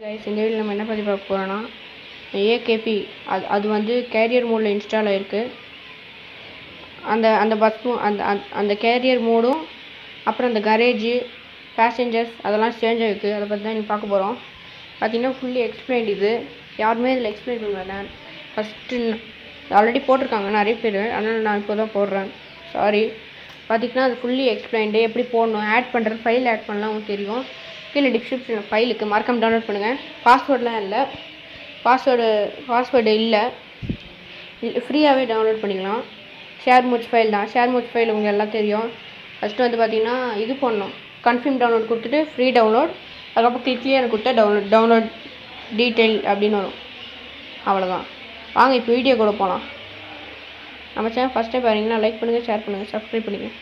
guys இந்த video நம்ம என்ன பற்றி பார்க்க போகிறோன்னா ஏகேபி அது அது வந்து கேரியர் மோடில் இன்ஸ்டால் ஆகிருக்கு அந்த அந்த பஸ் மோ அந்த அந்த- அந்த கேரியர் மோடும் அப்புறம் அந்த கரேஜு பேசஞ்சர்ஸ் அதெல்லாம் சேஞ்ச் ஆகிருக்கு அதை பற்றி தான் நீங்கள் பார்க்க போகிறோம் பார்த்தீங்கன்னா ஃபுல்லி எக்ஸ்பிளைன் இது யாருமே இதில் எக்ஸ்பிளைன் பண்ண வேண்டாம் ஃபஸ்ட்டு ஆல்ரெடி போட்டிருக்காங்க நிறைய பேர் அதனால் நான் இப்போ தான் போடுறேன் சாரி பார்த்தீங்கன்னா அது ஃபுல்லி எக்ஸ்பிளைன்டு எப்படி போடணும் ஆட் பண்ணுறது ஃபைல் ஆட் பண்ணலாம் உங்களுக்கு தெரியும் கீழே டிஸ்கிரிப்ஷனில் ஃபைலுக்கு மறக்காம டவுன்லோட் பண்ணுங்கள் பாஸ்வேர்ட்லாம் இல்லை பாஸ்வேர்டு பாஸ்வேர்டு இல்லை ஃப்ரீயாகவே டவுன்லோட் பண்ணிக்கலாம் ஷேர் மூச் ஃபைல் தான் ஷேர் மூச் ஃபைல் உங்களுக்கு எல்லாம் தெரியும் ஃபஸ்ட்டு வந்து பார்த்தீங்கன்னா இது பண்ணணும் கன்ஃபார்ம் டவுன்லோட் கொடுத்துட்டு ஃப்ரீ டவுன்லோட் அதுக்கப்புறம் கிளிக்லியாக கொடுத்தா டவுன்லோட் டவுன்லோட் டீட்டெயில் அப்படின்னு வரும் அவ்வளோதான் வாங்க இப்போ வீடியோ கூட போகலாம் நம்ம சேனல் ஃபஸ்ட் டைம் பாருங்கன்னா லைக் பண்ணுங்கள் ஷேர் பண்ணுங்கள் சப்ஸ்கிரைப் பண்ணுங்கள்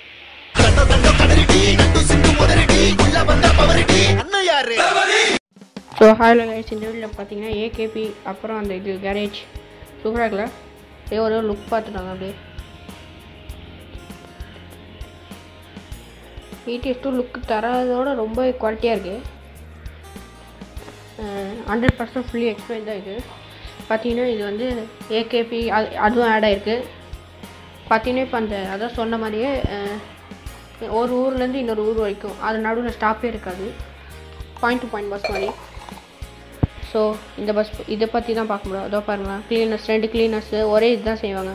அண்ணன் யாரு ஸோ ஹாயில் கைஸ் இந்த வீடியோவில் பார்த்தீங்கன்னா ஏகேபி அப்புறம் அந்த இது கேரேஜ் சூப்பராக இருக்குல்ல அப்படியே ஒரு லுக் பார்த்துட்டாங்க அப்படியே இடிஎஸ் டூ லுக் தரதோட ரொம்ப குவாலிட்டியாக இருக்குது ஹண்ட்ரட் பர்சன்ட் ஃபுல்லி எக்ஸ்பிளைன் தான் இது பார்த்தீங்கன்னா இது வந்து ஏகேபி அது அதுவும் ஆட் ஆகிருக்கு பார்த்தீங்கன்னா இப்போ அந்த அதான் சொன்ன மாதிரியே அஹ், ஒரு ஊர்லேருந்து இன்னொரு ஊர் வரைக்கும் அது நடுவில் ஸ்டாப்பே இருக்காது பாயிண்ட் டு பாயிண்ட் பஸ் மாதிரி ஸோ இந்த பஸ் இதை பற்றி தான் பார்க்க முடியும் அதோ பாருங்களேன் க்ளீனர்ஸ் ரெண்டு க்ளீனர்ஸு ஒரே இதுதான் செய்வாங்க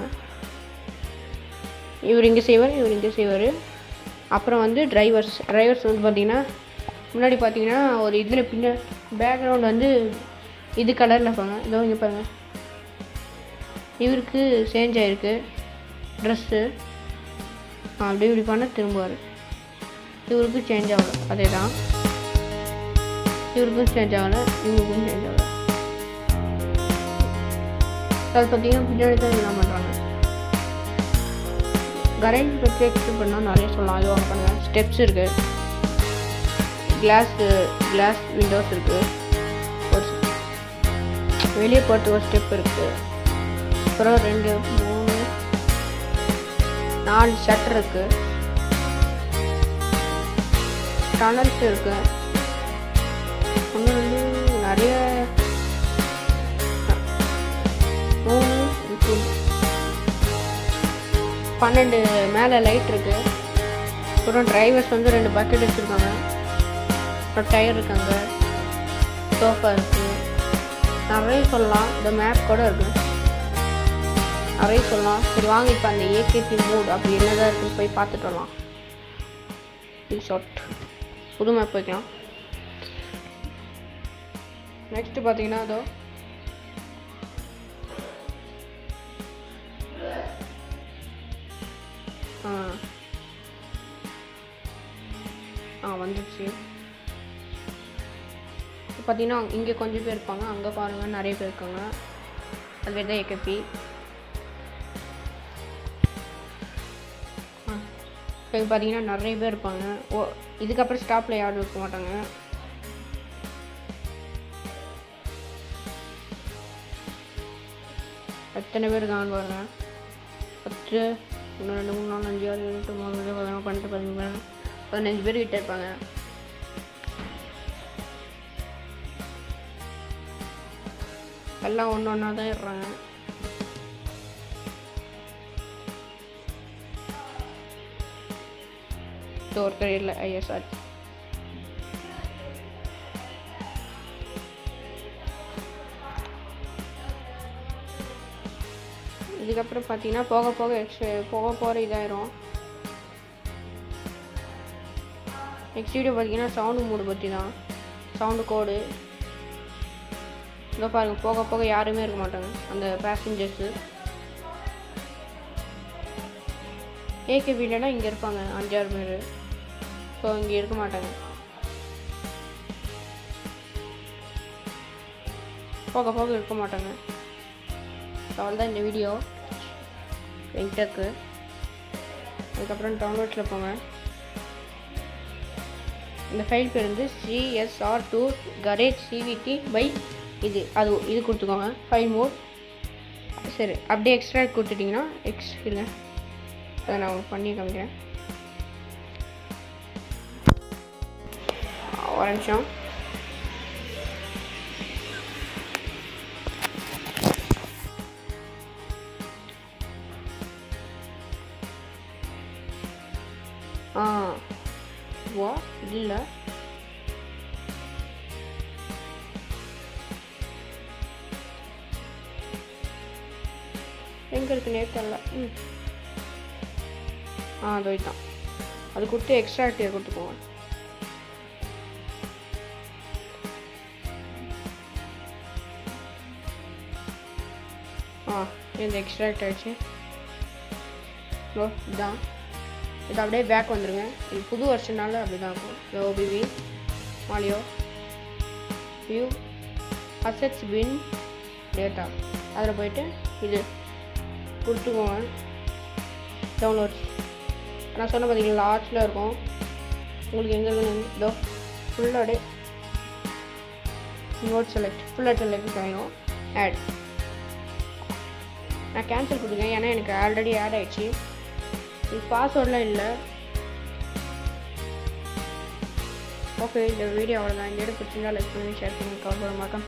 இவர் இங்கே செய்வார் இவர் இங்கே செய்வார் அப்புறம் வந்து டிரைவர்ஸ் டிரைவர்ஸ் வந்து பார்த்தீங்கன்னா முன்னாடி பார்த்தீங்கன்னா ஒரு இதில் பின்ன பேக்ரவுண்ட் வந்து இது கலரில் இருப்பாங்க இதோ இங்கே பாருங்க இவருக்கு சேஞ்ச் ஆகிருக்கு ட்ரெஸ்ஸு அப்படி இப்படி பண்ண திரும்புவார் இவருக்கு சேஞ்ச் ஆகல அதே தான் இவருக்கும் சேஞ்ச் ஆகலை இவங்களுக்கும் சேஞ்ச் ஆகலை அது பார்த்தீங்கன்னா பின்னாடி தான் இதெல்லாம் பண்ணுறாங்க கரேஜ் பற்றி எக்ஸ்பிளைன் பண்ணால் நிறைய சொல்லலாம் அது வாங்க பண்ணுங்கள் ஸ்டெப்ஸ் இருக்குது கிளாஸ் கிளாஸ் விண்டோஸ் இருக்குது ஒரு வெளியே போகிறதுக்கு ஒரு ஸ்டெப் இருக்குது அப்புறம் ரெண்டு மூணு நாலு ஷட்டர் இருக்குது டனல்ஸ் இருக்குது ஒன்று ரெண்டு நிறைய மூணு இப்போ பன்னெண்டு மேலே லைட் இருக்கு அப்புறம் டிரைவர்ஸ் வந்து ரெண்டு பக்கெட் வச்சுருக்காங்க அப்புறம் டயர் இருக்காங்க சோஃபா இருக்கு நிறைய சொல்லலாம் இந்த மேப் கூட இருக்கு நிறைய சொல்லலாம் சரி வாங்க இப்போ அந்த ஏகேபி மூட் அப்படி என்னதான் இருக்குன்னு போய் பார்த்துட்டு வரலாம் இது ஷார்ட் புது மேப் வைக்கலாம் நெக்ஸ்ட் பார்த்தீங்கன்னா அதோ ஆ ஆ வந்துடுச்சு இப்போ பார்த்தீங்கன்னா இங்கே கொஞ்சம் பேர் இருப்பாங்க அங்கே பாருங்கள் நிறைய பேர் இருக்காங்க அது பேர் தான் ஏகேபி ஆ இப்போ பார்த்தீங்கன்னா நிறைய பேர் இருப்பாங்க ஓ இதுக்கப்புறம் ஸ்டாப்பில் யாரும் இருக்க மாட்டாங்க எத்தனை பேர் இருக்காங்கன்னு பாருங்க பத்து ஒன்று ரெண்டு மூணு நாலு அஞ்சு ஆறு ஏழு எட்டு மூணு அஞ்சு பதினொன்று பன்னெண்டு பதிமூணு பதினஞ்சு பேர் கிட்ட இருப்பாங்க எல்லாம் ஒன்று ஒன்றா தான் இருறாங்க இது ஒருத்தர் இல்லை ஐஎஸ்ஆர் இதுக்கப்புறம் பார்த்தீங்கன்னா போக போக எக்ஸ் போக போகிற இதாயிரும் நெக்ஸ்ட் வீடியோ பார்த்தீங்கன்னா சவுண்டு மூடு பற்றி தான் சவுண்டு கோடு இங்கே பாருங்கள் போக போக யாருமே இருக்க மாட்டாங்க அந்த பேசஞ்சர்ஸு ஏகே வீடெல்லாம் இங்கே இருப்பாங்க அஞ்சாறு பேர் ஸோ இங்கே இருக்க மாட்டாங்க போக போக இருக்க மாட்டாங்க அவ்வளோதான் இந்த வீடியோ வெங்டக்கு அதுக்கப்புறம் டவுன்லோட்ஸில் போங்க இந்த ஃபைல் பேர் வந்து CSR two garage CVT by இது அது இது கொடுத்துக்கோங்க ஃபைல் மோட் சரி அப்படியே எக்ஸ்ட்ரா கொடுத்துட்டிங்கன்னா எக்ஸ் இல்லை அதை நான் உங்களுக்கு பண்ணி காமிக்கிறேன் ஒரு நிமிஷம் எங்கே இருக்குன்னே தெரில ம் ஆ அது தான் அது கொடுத்து எக்ஸ்ட்ரா டியர் கொடுத்துக்கோங்க ஆ இந்த எக்ஸ்ட்ராக்ட் ஆயிடுச்சு ஓ இதான் இது அப்படியே பேக் வந்துருங்க இது புது வருஷனால அப்படி தான் இருக்கும் இந்த ஓபிவி மாலியோ வியூ அசெட்ஸ் பின் டேட்டா அதில் போயிட்டு இது கொடுத்துக்கோங்க டவுன்லோட்ஸ் நான் சொன்ன பார்த்தீங்களா லாஸ்ட்டில் இருக்கும் உங்களுக்கு எங்கே இருக்குன்னு இதோ ஃபுல்லாக அப்படியே நோட் செலக்ட் ஃபுல்லாக செலக்ட் ஆகிடும் ஆட் நான் கேன்சல் கொடுங்க ஏன்னா எனக்கு ஆல்ரெடி ஆட் ஆயிடுச்சு இது பாஸ்வேர்ட்லாம் இல்லை ஓகே இந்த வீடியோ அவ்வளோதான் இந்த வீடியோ பிடிச்சிருந்தா லைக் பண்ணி ஷேர் பண்ணி கவர் பண்ண மாட்டோம்